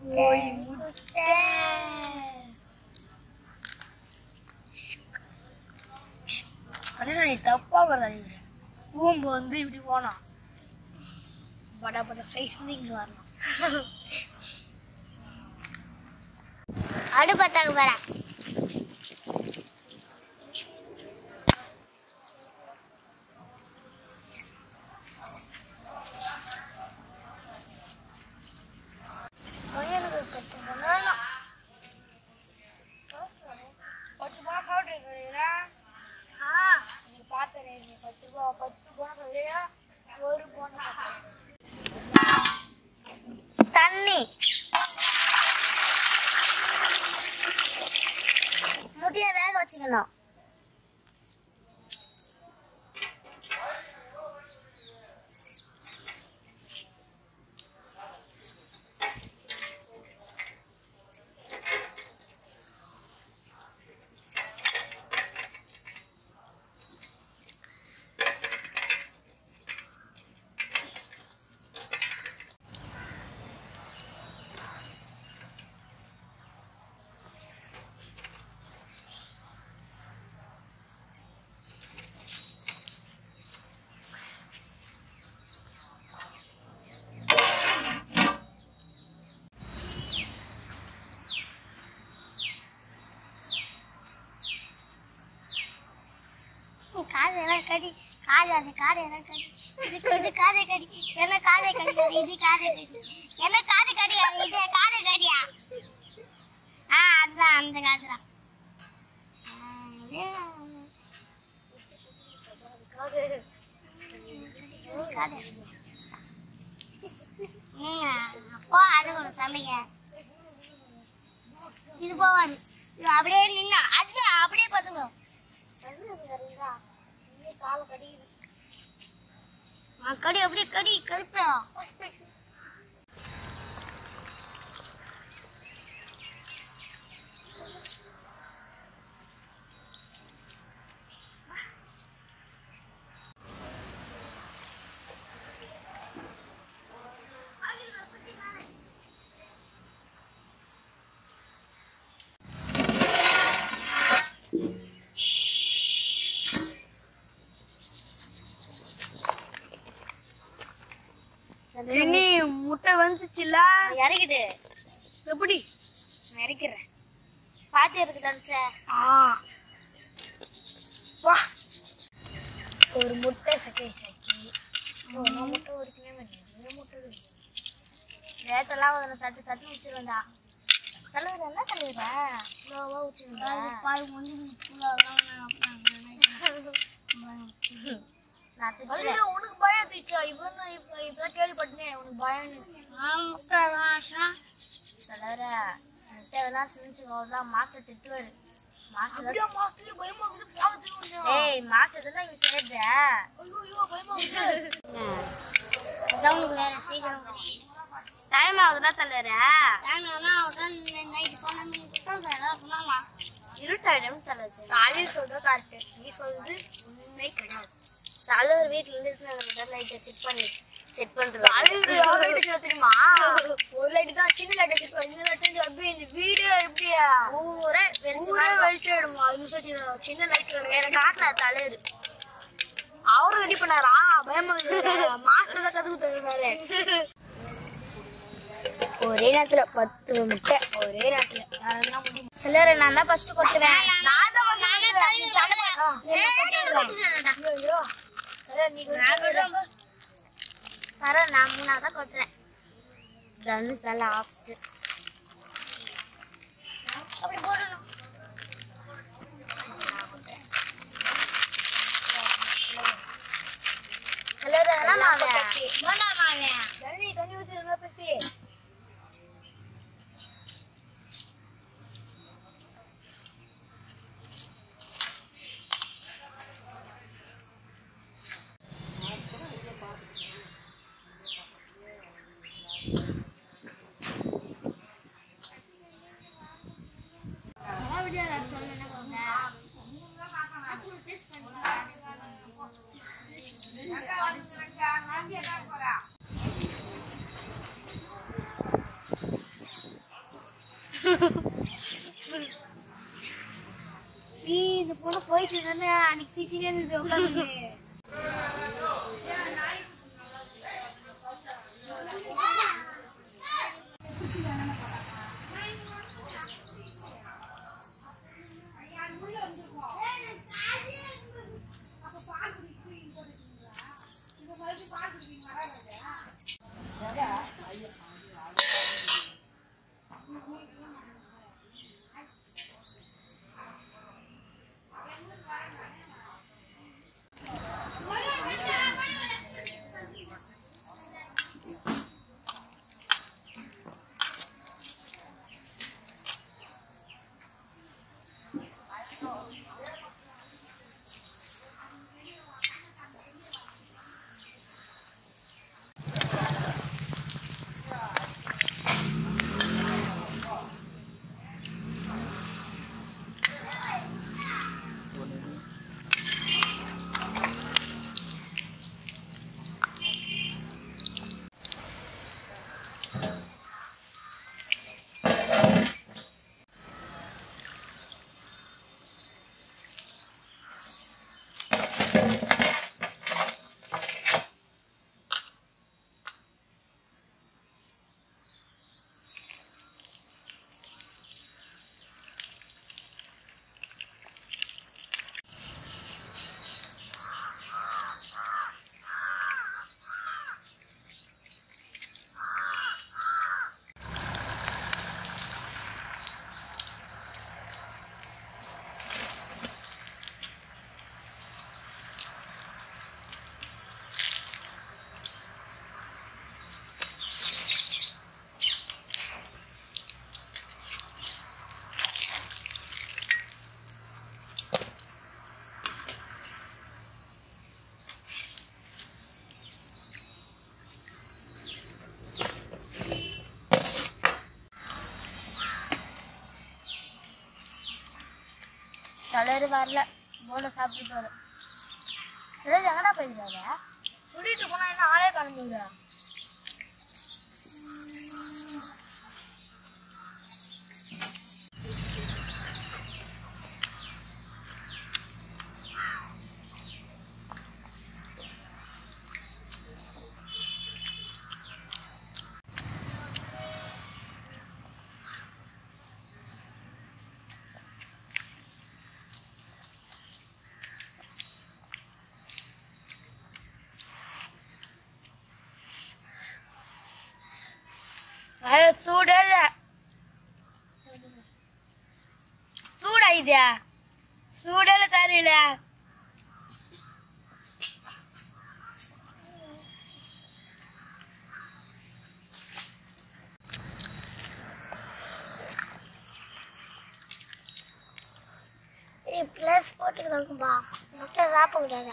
கோழி முட்டை அதெல்லாம் நீ தப்பாக நினைக்கிறேன் பூம்பு வந்து இப்படி போனான் பட பட சைஸ் வந்து இங்கே வரலாம் அடுப்பத்தாக்கு போறேன் எனக்கு பத்து பண்ணலாம் பத்து பணம் சாப்பிட்ருக்கீங்களா ஆ நீ பார்த்தேன் நீ பத்து ரூபா பத்து பணம் சொல்லியா ஒரு பணம் தண்ணி முட்டையை வேக வச்சுக்கணும் காது எல்லாம் கடி காது அது காது எல்லாம் கடி இது இது காதை கடி என்ன காதை கடிக்காது இது காதை கடி என்ன காது கடிக்காது இது காதை கடியா ஆ அதுதான் அந்த காதுதான் ஆ, இது காது ம், அப்போ அது ஒரு சமைக்க இது போவாது இது அப்படியே நின்னா அது அப்படியே பார்த்துக்கணும் ஆ, கடி அப்படியே கடி கருப்பா இனி முட்டை வந்துச்சுல இறக்கிட்டு எப்படி இறக்கிறேன் பார்த்து இருக்கு தனுச ஆ வா ஒரு முட்டை சக்கை சாக்கி ஒரு முட்டை ஒரு கிலோ இந்த முட்டை இருக்கு. ரேட்டெல்லாம் அதில் சட்டு சட்டு வச்சிருந்தா தலைவர் என்ன தலைவரா ஸ்லோவாக வச்சிருந்தா பால் வந்து நான் திட்டுறேன். உனக்கு பயம் தீச்சா இவன் தான் இப்ப இப்பதான் கேள்விப்பட்டேன் உனக்கு பயம் தலைவரா என்கிட்ட இதெல்லாம் செஞ்சுக்கோதான் மாஸ்டர் திட்டுவாரு மாஸ்டர் அப்படியே மாஸ்டர் பயமா இருக்குது பாவத்துக்கு கொஞ்சம் ஏய் மாஸ்டர் தான் இங்க சேர்ற ஐயோ ஐயோ பயமா இருக்குது டவுனுக்கு வேற சீக்கிரம் டைம் ஆகுதுல தலைவரா இருட்டாயிடும் தலைவர் சரி. காலையில் சொல்றது கரெக்ட் நீ சொல்றது உண்மை கிடையாது தலைவர் வீட்டுல இருந்து நம்ம லைட்டை செட் பண்ணி செட் பண்றோம் காலையில் எவ்வளவு light வச்சிருக்கா தெரியுமா ஒரு லைட் தான் சின்ன லைட் வச்சிருக்கோம் இந்த லைட் வந்து அப்படியே இந்த வீடு எப்படியா ஊரே வெளிச்சமா ஊரே இருக்கும். வெளிச்சிடுமா அது மிஸ் வச்சிருக்கோம் சின்ன லைட் எனக்கு காட்டின தலைவர் அவரும் ரெடி பண்ணாரா பயமா மாஸ்டர் தான் கத்துக்கு தருவாரு ஒரே நேரத்துல பத்து முட்டை ஒரே நேரத்துல யாரெல்லாம் முடியும் தலைவர் நான் தான் ஃபர்ஸ்ட் கொட்டுவேன் நான் தான் first கொட்டுவேன். ஐயோ. அதான் நீ கொட்டு. வர நான் மூணாவது தான் கொட்டுறேன் தனுஷ் தான் லாஸ்ட் அப்படி போடணும் தலைவர் அதெல்லாம் நான் அவன். தண்ணி தண்ணி ஊத்தி இருந்தா பேசி நீ இந்த பொண்ணு போயிட்டு தானே அன்னைக்கு சிரிச்சுனே இருந்தது உட்காந்து தலைவர் வரல போன சாப்பிட்டு வர ஏதாவது எங்கடா போயிருக்காரு கூட்டிட்டு போனா என்ன ஆளே கிளம்புங்க அது சூடல சூடா இது சூடல தரல ப்ளஸ் போட்டுக்கிறாங்கப்பா முட்டை சாப்பிடக்கூடாது